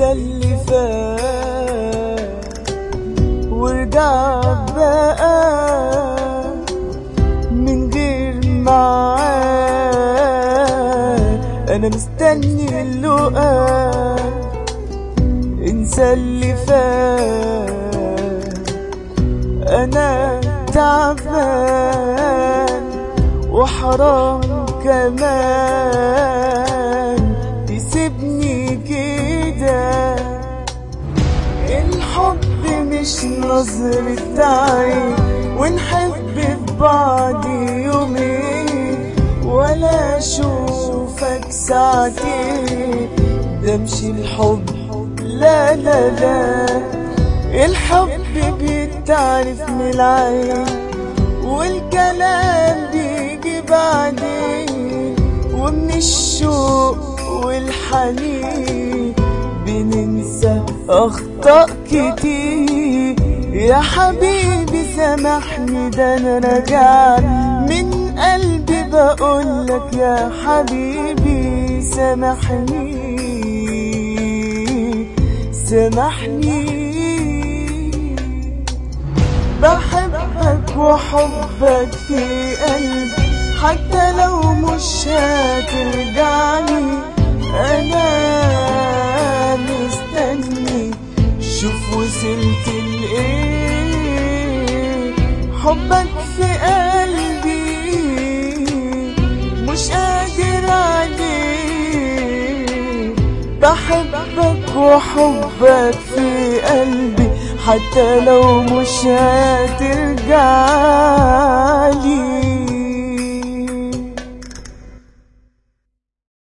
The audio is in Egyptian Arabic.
انسى اللي فات وارجع بقى من غير معاه انا مستني اللقاء انسى اللي فات انا تعبان وحرام كمان تسيبني كده الحب مش نظرة عين ونحب في بعض يومين ولا اشوفك ساعتين ده مش الحب لا لا لا الحب بيتعرف من العين والكلام بيجي بعدين ومن الشوق والحنين بننسى أخطاء كتير يا حبيبي سامحني ده أنا رجعت من قلبي بقولك يا حبيبي سامحني سامحني بحبك وحبك في قلبي حتى لو مش هترجعني انا مستني شوف وصلت لايه حبك في قلبي مش قادر عليه بحبك وحبك في قلبي حتى لو مش هترجع